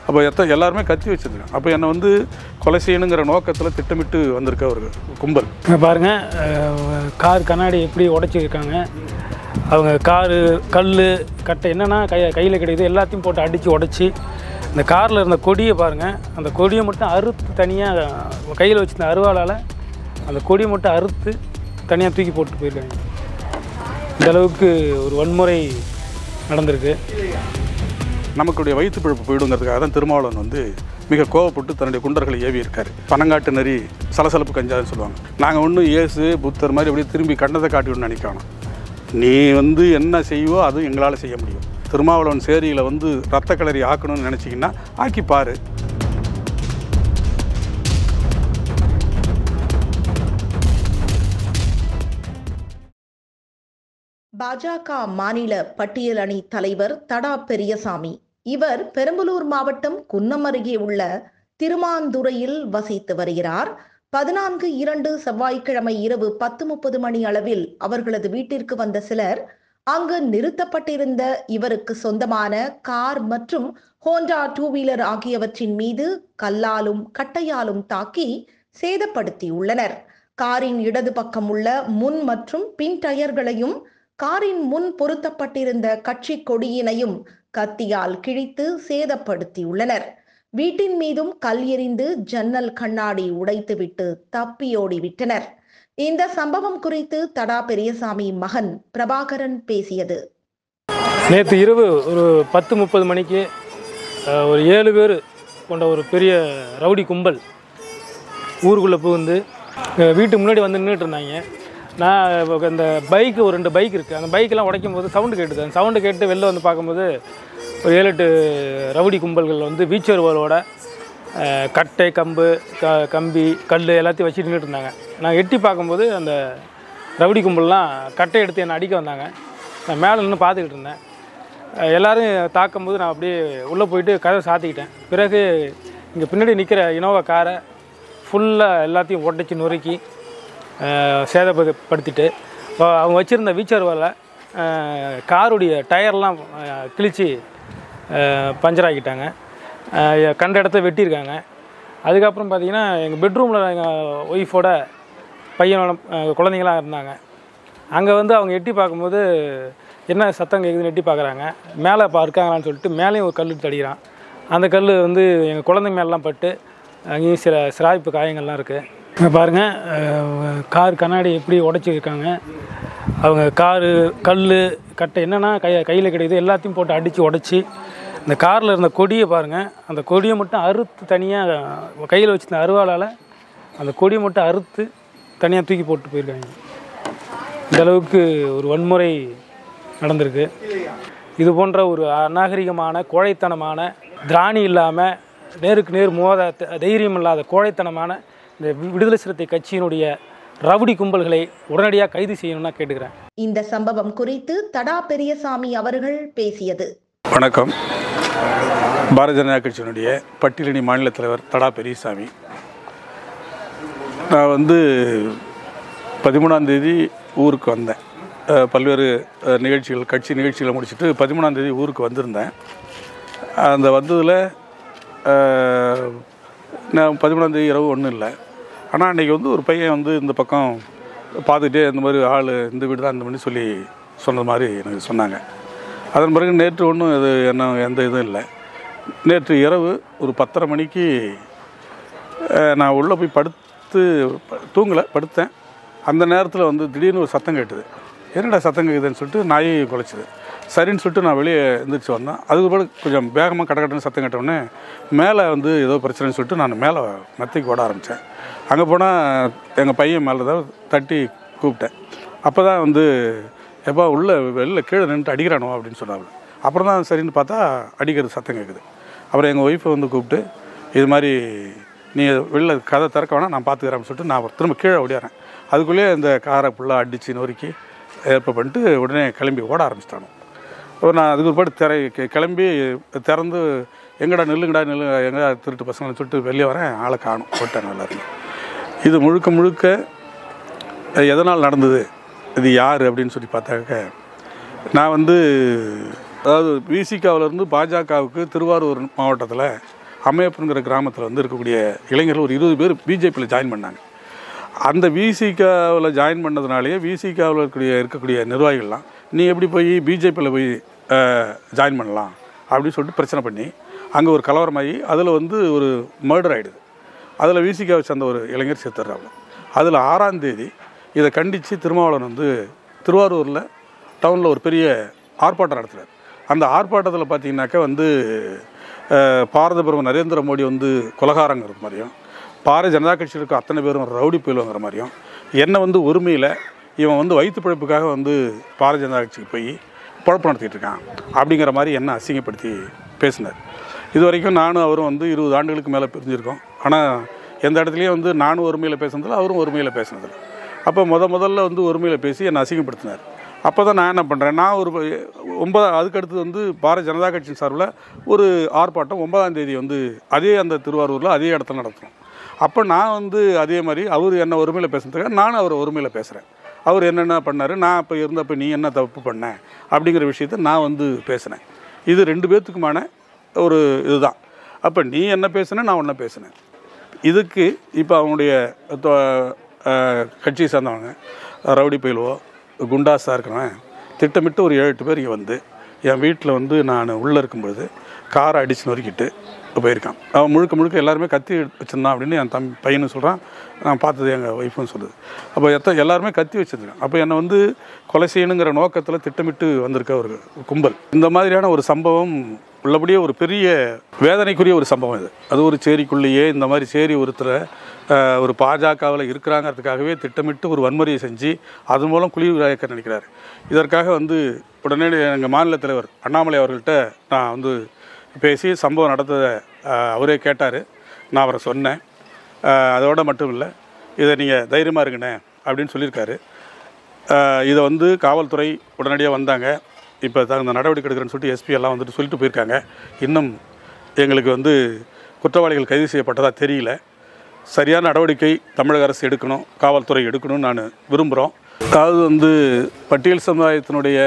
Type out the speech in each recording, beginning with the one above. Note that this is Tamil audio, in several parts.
அப்போ எத்த எல்லாருமே கத்தி வச்சுருக்காங்க அப்போ என்னை வந்து கொலை செய்யணுங்கிற நோக்கத்தில் திட்டமிட்டு வந்திருக்க ஒரு கும்பல் இங்க பாருங்க அஹ், கார் கண்ணாடி எப்படி உடைச்சிருக்காங்க அவங்க காரு கல் கட்டை என்னென்னா கை கையில் கிடைக்குது எல்லாத்தையும் போட்டு அடித்து உடச்சி இந்த காரில் இருந்த கொடியை பாருங்கள் அந்த கொடியை மட்டும் அறுத்து தனியாக கையில் வச்சிருந்த அருவாளால் அந்த கொடியை மட்டும் அறுத்து தனியாக தூக்கி போட்டு போயிருக்காங்க இந்த அளவுக்கு ஒரு வன்முறை நடந்திருக்கு நமக்குடைய வயிற்று பிழப்பு போயிடுங்கிறதுக்காக தான் திருமாவளவன் வந்து மிக கோவப்பட்டு தன்னுடைய குண்டர்களை ஏவி இருக்காரு பனங்காட்டு நரி சலசலப்பு கஞ்சாதுன்னு சொல்லுவாங்க நாங்கள் ஒன்றும் இயேசு புத்தர் மாதிரி அப்படியே திரும்பி கண்டதை காட்டி ஒன்று நினைக்கணும் நீ வந்து என்ன செய்வோ அதுவும் எங்களால் செய்ய முடியும் திருமாவளவன் சேரியில் வந்து ரத்த களரி ஆக்கணும்னு நினச்சிங்கன்னா ஆக்கி பாரு பாஜக மாநில பட்டியல் அணி தலைவர் தடா பெரியசாமி இவர் பெரம்பலூர் மாவட்டம் குன்னம் அருகே உள்ள திருமாந்துறையில் வசித்து வருகிறார் பதினான்கு இரண்டு செவ்வாய்க்கிழமை இரவு பத்து முப்பது மணி அளவில் அவர்களது வீட்டிற்கு வந்த சிலர் அங்கு நிறுத்தப்பட்டிருந்த இவருக்கு சொந்தமான கார் மற்றும் ஹோண்டா டூ வீலர் ஆகியவற்றின் மீது கல்லாலும் கட்டையாலும் தாக்கி சேதப்படுத்தியுள்ளனர் காரின் இடது பக்கம் உள்ள முன் மற்றும் பின் டயர்களையும் காரின் முன் பொருத்தப்பட்டிருந்த கட்சி கொடியினையும் கத்தியால் கிழித்து சேதப்படுத்தியுள்ளனர் வீட்டின் மீதும் கல் எறிந்து ஜன்னல் கண்ணாடி உடைத்துவிட்டு தப்பியோடி விட்டனர் இந்த சம்பவம் குறித்து தடா பெரியசாமி மகன் பிரபாகரன் பேசியது நேற்று இரவு ஒரு பத்து முப்பது மணிக்கு அஹ், ஒரு ஏழு பேர் கொண்ட ஒரு பெரிய ரவுடி கும்பல் ஊருக்குள்ளே புகுந்து அஹ், வீட்டு முன்னாடி வந்து நின்றுட்டு இருந்தாங்க நான் இப்ப இந்த பைக்கு ஒரு ரெண்டு பைக் இருக்குது அந்த பைக்கெல்லாம் உடைக்கும் போது சவுண்டு கேட்டுது அந்த சவுண்டு கேட்டு வெளில வந்து பார்க்கும்போது ஒரு ஏழு எட்டு ரவுடி கும்பல்கள் வந்து வீச்சருவலோட கட்டை கம்பு க கம்பி கல் எல்லாத்தையும் வச்சுட்டு நின்றுட்டு இருந்தாங்க நான் எட்டி பார்க்கும்போது அந்த ரவுடி கும்பல்லாம் கட்டை எடுத்து என்னை அடிக்க வந்தாங்க நான் மேலே நின்று பார்த்துக்கிட்டு இருந்தேன் அஹ் எல்லாரும் தாக்கும்போது நான் அப்படியே உள்ளே போயிட்டு கதவை சாத்திக்கிட்டேன் பிறகு இங்கே பின்னாடி நிற்கிற இனோவா காரை ஃபுல்லாக எல்லாத்தையும் உடச்சி நொறுக்கி அஹ் சேதப்படுத்திட்டு இப்போ அவங்க வச்சுருந்த வீச்சர் வலை காருடைய டயர்லாம் அஹ், கிழிச்சு அஹ், பஞ்சர் ஆக்கிட்டாங்க அஹ், கண்ட இடத்த வெட்டியிருக்காங்க அதுக்கப்புறம் பார்த்தீங்கன்னா எங்கள் பெட்ரூமில் எங்கள் ஒய்ஃபோட பையனோட அஹ், குழந்தைங்களாம் இருந்தாங்க அங்கே வந்து அவங்க எட்டி பார்க்கும்போது என்ன சத்தம் கேட்குதுன்னு எட்டி பார்க்குறாங்க மேலே இப்போ இருக்காங்களான்னு சொல்லிட்டு மேலேயும் ஒரு கல் எடுத்து அடிக்கிறான் அந்த கல் வந்து எங்கள் குழந்தை மேலெலாம் பட்டு அங்கேயும் சில சிராய்ப்பு காயங்கள்லாம் இருக்குது பாருங்கள் கார் கண்ணாடி எப்படி உடைச்சிருக்காங்க அவங்க காரு கல் கட்டை என்னென்னா கை கையில் கிடைக்குது எல்லாத்தையும் போட்டு அடித்து உடச்சி இந்த காரில் இருந்த கொடியை பாருங்கள் அந்த கொடியை மட்டும் அறுத்து தனியாக கையில் வச்சிருந்த அருவாளால் அந்த கொடியை மட்டும் அறுத்து தனியாக தூக்கி போட்டு போயிருக்காங்க இந்த அளவுக்கு ஒரு வன்முறை நடந்திருக்கு இது போன்ற ஒரு அநாகரிகமான கோழைத்தனமான திராணி இல்லாமல் நேருக்கு நேர் மோத த- தைரியம் இல்லாத கோழைத்தனமான இந்த வி- விடுதலை சிறுத்தை கட்சியினுடைய ரவுடி கும்பல்களை உடனடியாக கைது செய்யணும்னு நான் கேட்டுக்கிறேன் இந்த சம்பவம் குறித்து தடா பெரியசாமி அவர்கள் பேசியது வணக்கம் பாரதிய ஜனதா கட்சியினுடைய பட்டியலணி மாநில தலைவர் தடா பெரியசாமி நான் வந்து பதிமூணாம் தேதி ஊருக்கு வந்தேன் அஹ் பல்வேறு அஹ், நிகழ்ச்சிகள் கட்சி நிகழ்ச்சிகளை முடிச்சுட்டு பதிமூணாம் தேதி ஊருக்கு வந்திருந்தேன் அந்த வந்ததில் அஹ், நான் பதிமூணாம் தேதி இரவு ஒன்றும் இல்லை ஆனால் அன்றைக்கி வந்து ஒரு பையன் வந்து இந்த பக்கம் பார்த்துட்டே இந்த மாதிரி ஆள் இந்த வீடு தான் இந்த மாதிரி சொல்லி சொன்னது மாதிரி எனக்கு சொன்னாங்க அதன் பிறகு நேற்று ஒன்றும் இது என்ன எந்த இதுவும் இல்லை நேற்று இரவு ஒரு பத்தரை மணிக்கு அஹ், நான் உள்ளே போய் படுத்து ப- தூங்கலை படுத்தேன் அந்த நேரத்தில் வந்து திடீர்னு ஒரு சத்தம் கேட்டுது என்னடா சத்தம் கேட்குதுன்னு சொல்லிட்டு நாயை குலைச்சிது சரின்னு சொல்லிட்டு நான் வெளியே எந்திரிச்சு வந்தேன் அதுக்கு பிறகு கொஞ்சம் வேகமாக கடகடன்னு சத்தம் கேட்டவுடனே மேலே வந்து ஏதோ பிரச்சனைன்னு சொல்லிட்டு நான் மேலே மெத்தைக்கு ஓட ஆரம்பித்தேன் அங்கே போனால் எங்கள் பையன் மேலே தான் தட்டி கூப்பிட்டேன் அப்போ தான் வந்து எப்பா உள்ளே வெளில கீழே நின்றுட்டு அடிக்கிறானோ அப்படின்னு சொன்னாங்க அப்புறம் தான் சரின்னு பார்த்தா அடிக்கிறது சத்தம் கேட்குது அப்புறம் எங்கள் ஒய்ஃபை வந்து கூப்பிட்டு இது மாதிரி நீ வெளில கதை திறக்க வேணாம் நான் பார்த்துக்கிறேன் அப்படின்னு சொல்லிட்டு நான் திரும்ப கீழே ஓடியாரேன் அதுக்குள்ளேயே இந்த காரை ஃபுல்லாக அடித்து நொறுக்கி ஏற்ப பண்ணிட்டு உடனே கிளம்பி ஓட ஆரம்பிச்சிட்டானோ அப்போ நான் அதுக்கு ஒருபாடு திற கி- கிளம்பி திறந்து எங்கடா நில்லுங்கடா நில்லு எங்கடா திருட்டு பசங்கன்னு சொல்லிட்டு வெளியே வரேன் ஆளை காணும் போட்டேன் எல்லாரும் இது முழுக்க முழுக்க அஹ், எதனால் நடந்தது இது யார் அப்படின்னு சொல்லி பார்த்தாக்க நான் வந்து அதாவது விசிகாவிலேருந்து பாஜகவுக்கு திருவாரூர் மாவட்டத்தில் அம்மையப்பனுங்கிற கிராமத்தில் வந்து இருக்கக்கூடிய இளைஞர்கள் ஒரு இருபது பேர் பிஜேபியில் ஜாயின் பண்ணாங்க அந்த விசிகாவில் ஜாயின் பண்ணதுனாலேயே விசிகாவில் இருக்கக்கூடிய இருக்கக்கூடிய நிர்வாகிகள்லாம் நீ எப்படி போய் பிஜேபியில் போய் ஜாயின் பண்ணலாம் அப்படின்னு சொல்லிட்டு பிரச்சனை பண்ணி அங்கே ஒரு கலவரமாகி அதில் வந்து ஒரு மர்டர் ஆகிடுது அதில் விசிகாவை சேர்ந்த ஒரு இளைஞர் செத்துடுறாங்க அதில் ஆறாம் தேதி இதை கண்டித்து திருமாவளவன் வந்து திருவாரூரில் டவுனில் ஒரு பெரிய ஆர்ப்பாட்டம் நடத்துகிறார் அந்த ஆர்ப்பாட்டத்தில் பார்த்தீங்கன்னாக்கா வந்து அஹ், பாரத பிரதமர் நரேந்திர மோடி வந்து கொலகாரங்கிற மாதிரியும் பாரதிய ஜனதா கட்சியில் இருக்க அத்தனை பேரும் ரவுடி புயலுங்கிற மாதிரியும் என்னை வந்து ஒருமையில் இவன் வந்து வயிற்று பிழைப்புக்காக வந்து பாரதிய ஜனதா கட்சிக்கு போய் குழப்பம் நடத்திட்டு இருக்கான் அப்படிங்கிற மாதிரி என்ன அசிங்கப்படுத்தி பேசினார் இது வரைக்கும் நானும் அவரும் வந்து இருபது ஆண்டுகளுக்கு மேலே பிரிஞ்சிருக்கோம் ஆனால் எந்த இடத்துலையும் வந்து நானும் ஒருமையில் பேசுனதில்ல அவரும் ஒருமையில் பேசுனதில்ல அப்போ முத முதல்ல வந்து ஒருமையில் பேசி என்னை அசிங்கப்படுத்தினார் அப்போ தான் நான் என்ன பண்ணுறேன் நான் ஒரு ஒன்பதாம் அதுக்கடுத்து வந்து பாரதிய ஜனதா கட்சியின் சார்பில் ஒரு ஆர்ப்பாட்டம் ஒன்பதாம் தேதி வந்து அதே அந்த திருவாரூரில் அதே இடத்துல நடத்துகிறோம் அப்போ நான் வந்து அதே மாதிரி அவர் என்ன ஒருமையில் பேசுனதுக்காக நானும் அவர் ஒருமையில் பேசுகிறேன் அவர் என்னென்ன பண்ணார் நான் இப்போ இருந்தப்போ நீ என்ன தப்பு பண்ண அப்படிங்கிற விஷயத்த நான் வந்து பேசினேன் இது ரெண்டு பேர்த்துக்குமான ஒரு இதுதான் அப்போ நீ என்ன பேசுன நான் ஒன்றை பேசினேன் இதுக்கு இப்போ அவங்களுடைய தொ- அஹ், கட்சியை சேர்ந்தவங்க ரவுடி பயிலுவோ குண்டாஸாக இருக்கிறவன் திட்டமிட்டு ஒரு ஏழு எட்டு பேர் இங்கே வந்து என் வீட்டில் வந்து நான் உள்ளே இருக்கும்பொழுது காரை அடிச்சு நொறுக்கிட்டு போயிருக்கான் அவன் முழுக்க முழுக்க எல்லாருமே கத்தி வச்சிருந்தான் அப்படின்னு என் தம் பையனும் சொல்கிறான் நான் பார்த்தது எங்கள் ஒய்ஃபும் சொல்லுது அப்போ எத்த எல்லாருமே கத்தி வச்சிருக்கான் அப்போ என்னை வந்து கொலை செய்யணுங்கிற நோக்கத்தில் திட்டமிட்டு வந்திருக்க ஒரு கும்பல் இந்த மாதிரியான ஒரு சம்பவம் உள்ளபடியே ஒரு பெரிய வேதனைக்குரிய ஒரு சம்பவம் இது அது ஒரு சேரிக்குள்ளேயே இந்த மாதிரி சேரி ஒருத்தரை அஹ், ஒரு பாஜகவில் இருக்கிறாங்கிறதுக்காகவே திட்டமிட்டு ஒரு வன்முறையை செஞ்சு அது மூலம் குழி விளையாக்க நினைக்கிறார் இதற்காக வந்து உடனே எங்கள் மாநில தலைவர் அண்ணாமலை அவர்கள்ட்ட நான் வந்து பேசி சம்பவம் நடந்ததை அஹ், அவரே கேட்டார் நான் அவரை சொன்னேன் அஹ், அதோட மட்டும் இல்லை இதை நீங்கள் தைரியமாக இருங்கண்ணே அப்படின்னு சொல்லியிருக்காரு அஹ், இதை வந்து காவல்துறை உடனடியாக வந்தாங்க இப்போ தகுந்த நடவடிக்கை எடுக்கிறேன்னு சொல்லிட்டு எஸ்பி எல்லாம் வந்துட்டு சொல்லிட்டு போயிருக்காங்க இன்னும் எங்களுக்கு வந்து குற்றவாளிகள் கைது செய்யப்பட்டதா தெரியல சரியான நடவடிக்கை தமிழக அரசு எடுக்கணும் காவல்துறை எடுக்கணும்னு நான் விரும்புகிறோம் அதாவது வந்து பட்டியல் சமுதாயத்தினுடைய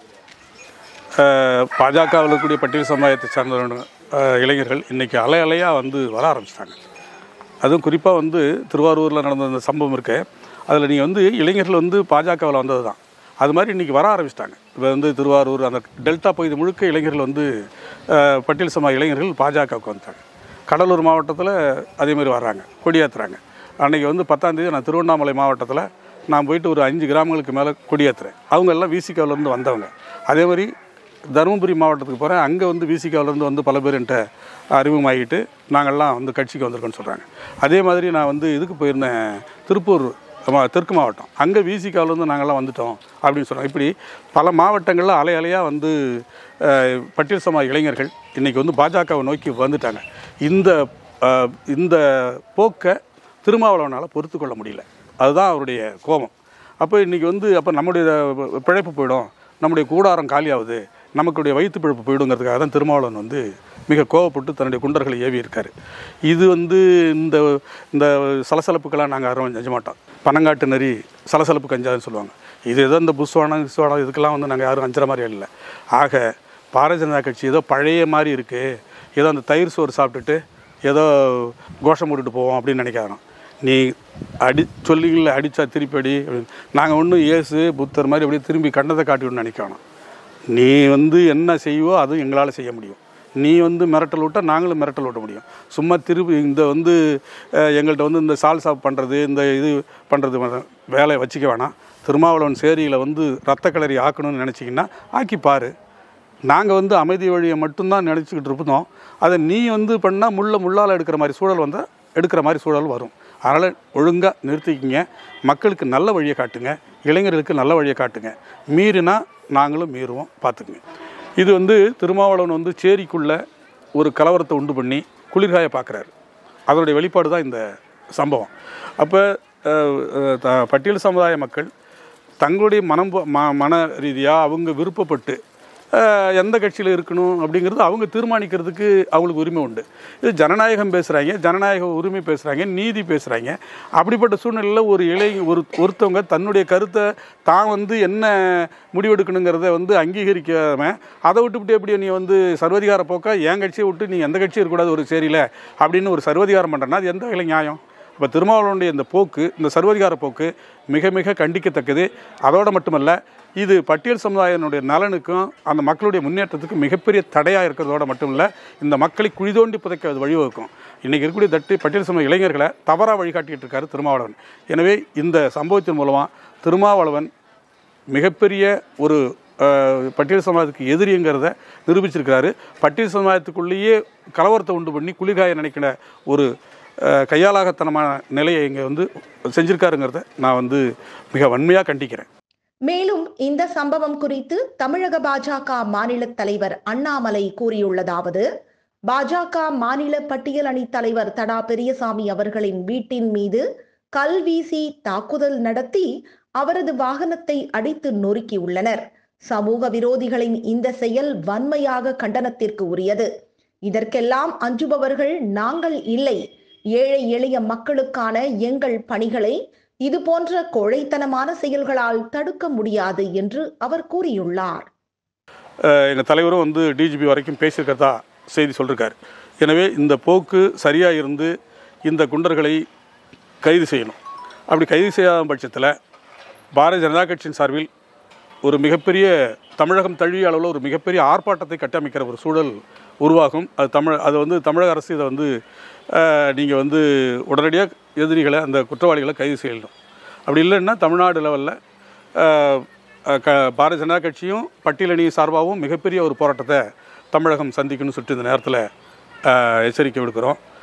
பாஜகவில் இருக்கக்கூடிய பட்டியல் சமுதாயத்தை சார்ந்த அஹ், இளைஞர்கள் இன்றைக்கி அலை அலையாக வந்து வர ஆரம்பிச்சிட்டாங்க அதுவும் குறிப்பாக வந்து திருவாரூரில் நடந்த அந்த சம்பவம் இருக்கு அதில் நீங்கள் வந்து இளைஞர்கள் வந்து பாஜகவில் வந்தது தான் அது மாதிரி இன்றைக்கி வர ஆரம்பிச்சிட்டாங்க இப்போ வந்து திருவாரூர் அந்த டெல்டா பகுதி முழுக்க இளைஞர்கள் வந்து அஹ், பட்டியல் சமூக இளைஞர்கள் பாஜகவுக்கு வந்துட்டாங்க கடலூர் மாவட்டத்தில் அதே மாதிரி வர்றாங்க கொடியேற்றுறாங்க அன்றைக்கி வந்து பத்தாம் தேதி நான் திருவண்ணாமலை மாவட்டத்தில் நான் போயிட்டு ஒரு அஞ்சு கிராமங்களுக்கு மேலே கொடியேற்றுறேன் அவங்க எல்லாம் விசிகாவிலேருந்து வந்தவங்க அதே மாதிரி தருமபுரி மாவட்டத்துக்கு போகிறேன் அங்கே வந்து விசிகாவிலேருந்து வந்து பல பேர் என்கிட்ட அறிமுகமாகிட்டு நாங்கள்லாம் வந்து கட்சிக்கு வந்திருக்கோன்னு சொல்கிறாங்க அதே மாதிரி நான் வந்து இதுக்கு போயிருந்தேன் திருப்பூர் மா- தெற்கு மாவட்டம் அங்கே விசிகாவிலேருந்து நாங்கள்லாம் வந்துட்டோம் அப்படின்னு சொல்கிறாங்க இப்படி பல மாவட்டங்களில் அலை அலையாக வந்து அஹ், பட்டியல் சமூக இளைஞர்கள் இன்றைக்கி வந்து பாஜகவை நோக்கி வந்துட்டாங்க இந்த அஹ், இந்த போக்கை திருமாவளவனால் பொறுத்து கொள்ள முடியல அதுதான் அவருடைய கோபம் அப்போ இன்றைக்கி வந்து அப்போ நம்முடைய பிழைப்பு போயிடும் நம்முடைய கூடாரம் காலியாகுது நமக்குடைய வயிற்று பிழைப்பு போயிடுங்கிறதுக்காக தான் திருமாவளவன் வந்து மிக கோவப்பட்டு தன்னுடைய குண்டர்களை ஏவி இருக்காரு இது வந்து இந்த இந்த சலசலப்புக்கெல்லாம் நாங்கள் யாரும் செஞ்ச மாட்டோம் பனங்காட்டு நரி சலசலப்பு கஞ்சாதுன்னு சொல்லுவாங்க இது ஏதோ இந்த புஸ்வானம் கிஸ்வானம் இதுக்கெல்லாம் வந்து நாங்கள் யாரும் அஞ்சுற மாதிரி இல்லை ஆக பாரதிய ஜனதா கட்சி ஏதோ பழைய மாதிரி இருக்குது ஏதோ அந்த தயிர் சோறு சாப்பிட்டுட்டு ஏதோ கோஷம் போட்டுட்டு போவோம் அப்படின்னு நினைக்காதான் நீ அடி சொல்லிங்கள அடித்தா திருப்பி அடி நாங்கள் ஒன்றும் இயேசு புத்தர் மாதிரி அப்படியே திரும்பி கண்டதை காட்டிவிடணும்னு நினைக்கணும் நீ வந்து என்ன செய்வோ அதுவும் எங்களால் செய்ய முடியும் நீ வந்து மிரட்டல் விட்டால் நாங்களும் மிரட்டல் விட்ட முடியும் சும்மா திருப்பி இந்த வந்து அஹ், எங்கள்கிட்ட வந்து இந்த சால்சா பண்ணுறது இந்த இது பண்ணுறது வேலையை வச்சுக்க வேணாம் திருமாவளவன் சேரியில் வந்து ரத்த கலரி ஆக்கணும்னு நினச்சிங்கன்னா ஆக்கி பாரு நாங்கள் வந்து அமைதி வழியை மட்டும்தான் நினச்சிக்கிட்டு இருப்போம் அதை நீ வந்து பண்ணால் முள்ள முள்ளால் எடுக்கிற மாதிரி சூழல் வந்தால் எடுக்கிற மாதிரி சூழல் வரும் அதனால் ஒழுங்காக நிறுத்திக்கிங்க மக்களுக்கு நல்ல வழியை காட்டுங்க இளைஞர்களுக்கு நல்ல வழியை காட்டுங்க மீறினா நாங்களும் மீறுவோம் பார்த்துக்குங்க இது வந்து திருமாவளவன் வந்து சேரிக்குள்ளே ஒரு கலவரத்தை உண்டு பண்ணி குளிர்காய பார்க்குறாரு அதனுடைய வெளிப்பாடு தான் இந்த சம்பவம் அப்போ பட்டியல் சமுதாய மக்கள் தங்களுடைய மனம் போ- ம மன ரீதியாக அவங்க விருப்பப்பட்டு அஹ், எந்த கட்சியில் இருக்கணும் அப்படிங்கிறது அவங்க தீர்மானிக்கிறதுக்கு அவங்களுக்கு உரிமை உண்டு இது ஜனநாயகம் பேசுகிறாங்க ஜனநாயக உரிமை பேசுகிறாங்க நீதி பேசுகிறாங்க அப்படிப்பட்ட சூழ்நிலையில் ஒரு இளை ஒரு ஒருத்தவங்க தன்னுடைய கருத்தை தான் வந்து என்ன முடிவெடுக்கணுங்கிறத வந்து அங்கீகரிக்காம அதை விட்டுவிட்டு எப்படி நீ வந்து சர்வதிகார போக்கா என் கட்சியை விட்டு நீ எந்த கட்சியும் இருக்கக்கூடாது ஒரு சேரியில் அப்படின்னு ஒரு சர்வதிகாரம் பண்ணுறேன்னா அது எந்த வகையில் நியாயம் இப்போ திருமாவளவனுடைய இந்த போக்கு இந்த சர்வதிகார போக்கு மிக மிக கண்டிக்கத்தக்கது அதோடு மட்டுமல்ல இது பட்டியல் சமுதாயத்தினுடைய நலனுக்கும் அந்த மக்களுடைய முன்னேற்றத்துக்கும் மிகப்பெரிய தடையாக இருக்கிறதோட மட்டும் இல்லை இந்த மக்களை குழிதோண்டி புதைக்க அது வழிவகுக்கும் இன்றைக்கி இருக்கக்கூடிய தட்டு பட்டியல் சமுதாய இளைஞர்களை தவறாக வழிகாட்டிகிட்டு இருக்காரு திருமாவளவன் எனவே இந்த சம்பவத்தின் மூலமாக திருமாவளவன் மிகப்பெரிய ஒரு அஹ், பட்டியல் சமுதாயத்துக்கு எதிரிங்கிறத நிரூபிச்சிருக்கிறாரு பட்டியல் சமுதாயத்துக்குள்ளேயே கலவரத்தை உண்டு பண்ணி குளிர்காய நினைக்கிற ஒரு அஹ், கையாளாகத்தனமான நிலையை இங்கே வந்து செஞ்சிருக்காருங்கிறத நான் வந்து மிக வன்மையாக கண்டிக்கிறேன் மேலும் இந்த சம்பவம் குறித்து தமிழக பாஜக மாநில தலைவர் அண்ணாமலை கூறியுள்ளதாவது பாஜக மாநில பட்டியல் அணி தலைவர் தடா பெரியசாமி அவர்களின் வீட்டின் மீது கல் வீசி தாக்குதல் நடத்தி அவரது வாகனத்தை அடித்து நொறுக்கியுள்ளனர் சமூக விரோதிகளின் இந்த செயல் வன்மையாக கண்டனத்திற்கு உரியது இதற்கெல்லாம் அஞ்சுபவர்கள் நாங்கள் இல்லை ஏழை எளிய மக்களுக்கான எங்கள் பணிகளை இது போன்ற கொழைத்தனமான செயல்களால் தடுக்க முடியாது என்று அவர் கூறியுள்ளார் எங்கள் தலைவரும் வந்து டிஜிபி வரைக்கும் பேசியிருக்கிறதா செய்தி சொல்லியிருக்காரு எனவே இந்த போக்கு சரியாக இருந்து இந்த குண்டர்களை கைது செய்யணும் அப்படி கைது செய்யாத பட்சத்தில் பாரதிய ஜனதா கட்சியின் சார்பில் ஒரு மிகப்பெரிய தமிழகம் தழுவிய அளவில் ஒரு மிகப்பெரிய ஆர்ப்பாட்டத்தை கட்டமைக்கிற ஒரு சூழல் உருவாகும் அது தமிழ் அது வந்து தமிழக அரசு இதை வந்து நீங்கள் வந்து உடனடியாக எதிரிகளை அந்த குற்றவாளிகளை கைது செய்யணும் அப்படி இல்லைன்னா தமிழ்நாடு லெவலில் க பாரதிய ஜனதா கட்சியும் பட்டியலணி சார்பாகவும் மிகப்பெரிய ஒரு போராட்டத்தை தமிழகம் சந்திக்கணும்னு சொல்லிட்டு இந்த நேரத்தில் எச்சரிக்கை விடுக்கிறோம்